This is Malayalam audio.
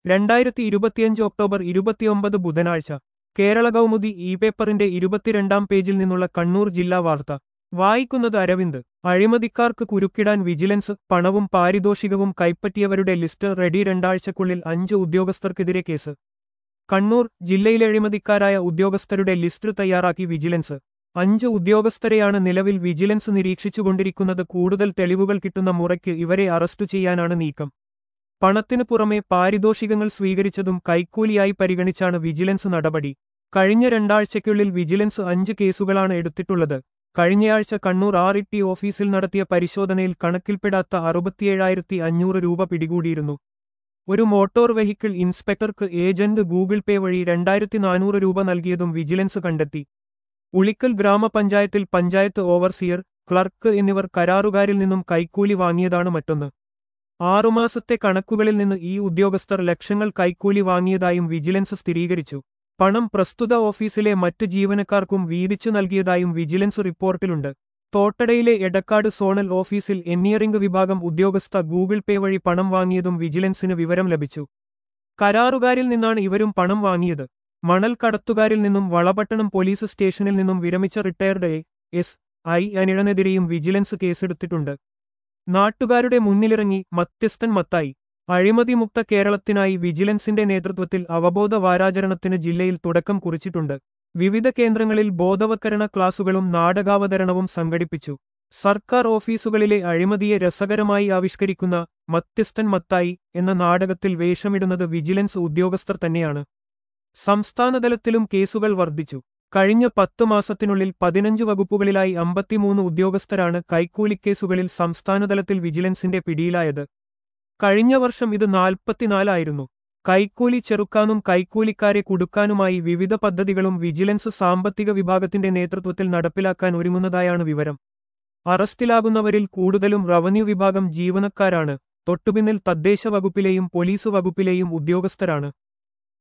രണ്ടായിരത്തി ഇരുപത്തിയഞ്ച് ഒക്ടോബർ ഇരുപത്തിയൊമ്പത് ബുധനാഴ്ച കേരള കൗമുദി ഇ പേപ്പറിന്റെ ഇരുപത്തിരണ്ടാം പേജിൽ നിന്നുള്ള കണ്ണൂർ ജില്ലാ വാർത്ത വായിക്കുന്നത് അരവിന്ദ് അഴിമതിക്കാർക്ക് കുരുക്കിടാൻ വിജിലൻസ് പണവും പാരിതോഷികവും കൈപ്പറ്റിയവരുടെ ലിസ്റ്റ് റെഡി രണ്ടാഴ്ചക്കുള്ളിൽ അഞ്ച് ഉദ്യോഗസ്ഥർക്കെതിരെ കേസ് കണ്ണൂർ ജില്ലയിലെ അഴിമതിക്കാരായ ഉദ്യോഗസ്ഥരുടെ ലിസ്റ്റ് തയ്യാറാക്കി വിജിലൻസ് അഞ്ച് ഉദ്യോഗസ്ഥരെയാണ് നിലവിൽ വിജിലൻസ് നിരീക്ഷിച്ചുകൊണ്ടിരിക്കുന്നത് കൂടുതൽ തെളിവുകൾ കിട്ടുന്ന മുറയ്ക്ക് ഇവരെ അറസ്റ്റു ചെയ്യാനാണ് നീക്കം പണത്തിനു പുറമെ പാരിതോഷികങ്ങൾ സ്വീകരിച്ചതും കൈക്കൂലിയായി പരിഗണിച്ചാണ് വിജിലൻസ് നടപടി കഴിഞ്ഞ രണ്ടാഴ്ചയ്ക്കുള്ളിൽ വിജിലൻസ് അഞ്ച് കേസുകളാണ് എടുത്തിട്ടുള്ളത് കഴിഞ്ഞയാഴ്ച കണ്ണൂർ ആർ ഇ ടി ഓഫീസിൽ നടത്തിയ പരിശോധനയിൽ കണക്കിൽപ്പെടാത്ത അറുപത്തിയേഴായിരത്തി അഞ്ഞൂറ് രൂപ പിടികൂടിയിരുന്നു ഒരു മോട്ടോർ വെഹിക്കിൾ ഇൻസ്പെക്ടർക്ക് ഏജന്റ് ഗൂഗിൾ പേ വഴി രണ്ടായിരത്തി നാനൂറ് രൂപ നൽകിയതും വിജിലൻസ് കണ്ടെത്തി ഉളിക്കൽ ഗ്രാമപഞ്ചായത്തിൽ പഞ്ചായത്ത് ഓവർസിയർ ക്ലർക്ക് എന്നിവർ കരാറുകാരിൽ നിന്നും കൈക്കൂലി വാങ്ങിയതാണ് മറ്റൊന്ന് ആറുമാസത്തെ കണക്കുകളിൽ നിന്ന് ഈ ഉദ്യോഗസ്ഥർ ലക്ഷങ്ങൾ കൈക്കൂലി വാങ്ങിയതായും വിജിലൻസ് സ്ഥിരീകരിച്ചു പണം പ്രസ്തുത ഓഫീസിലെ മറ്റ് ജീവനക്കാർക്കും വീതിച്ചു നൽകിയതായും വിജിലൻസ് റിപ്പോർട്ടിലുണ്ട് തോട്ടടയിലെ എടക്കാട് സോണൽ ഓഫീസിൽ എൻജിനീയറിംഗ് വിഭാഗം ഉദ്യോഗസ്ഥ ഗൂഗിൾ പേ വഴി പണം വാങ്ങിയതും വിജിലൻസിന് വിവരം ലഭിച്ചു കരാറുകാരിൽ നിന്നാണ് ഇവരും പണം വാങ്ങിയത് മണൽ കടത്തുകാരിൽ നിന്നും വളപട്ടണം പോലീസ് സ്റ്റേഷനിൽ നിന്നും വിരമിച്ച റിട്ടയർഡ് എ എസ് ഐ അനിഴനെതിരെയും വിജിലൻസ് കേസെടുത്തിട്ടുണ്ട് നാട്ടുകാരുടെ മുന്നിലിറങ്ങി മധ്യസ്ഥൻ മത്തായി അഴിമതിമുക്ത കേരളത്തിനായി വിജിലൻസിന്റെ നേതൃത്വത്തിൽ അവബോധ വാരാചരണത്തിന് ജില്ലയിൽ തുടക്കം കുറിച്ചിട്ടുണ്ട് വിവിധ കേന്ദ്രങ്ങളിൽ ബോധവത്കരണ ക്ലാസുകളും നാടകാവതരണവും സംഘടിപ്പിച്ചു സർക്കാർ ഓഫീസുകളിലെ അഴിമതിയെ രസകരമായി ആവിഷ്കരിക്കുന്ന മധ്യസ്ഥൻ മത്തായി എന്ന നാടകത്തിൽ വേഷമിടുന്നത് വിജിലൻസ് ഉദ്യോഗസ്ഥർ തന്നെയാണ് സംസ്ഥാനതലത്തിലും കേസുകൾ വർദ്ധിച്ചു കഴിഞ്ഞ പത്തു മാസത്തിനുള്ളിൽ പതിനഞ്ച് വകുപ്പുകളിലായി അമ്പത്തിമൂന്ന് ഉദ്യോഗസ്ഥരാണ് കൈക്കൂലിക്കേസുകളിൽ സംസ്ഥാനതലത്തിൽ വിജിലൻസിന്റെ പിടിയിലായത് കഴിഞ്ഞ വർഷം ഇത് നാൽപ്പത്തിനാലായിരുന്നു കൈക്കൂലി ചെറുക്കാനും കൈക്കൂലിക്കാരെ കുടുക്കാനുമായി വിവിധ പദ്ധതികളും വിജിലൻസ് സാമ്പത്തിക വിഭാഗത്തിന്റെ നേതൃത്വത്തിൽ നടപ്പിലാക്കാൻ ഒരുങ്ങുന്നതായാണ് വിവരം അറസ്റ്റിലാകുന്നവരിൽ കൂടുതലും റവന്യൂ വിഭാഗം ജീവനക്കാരാണ് തൊട്ടുപിന്നിൽ തദ്ദേശ വകുപ്പിലെയും പോലീസ് വകുപ്പിലെയും ഉദ്യോഗസ്ഥരാണ്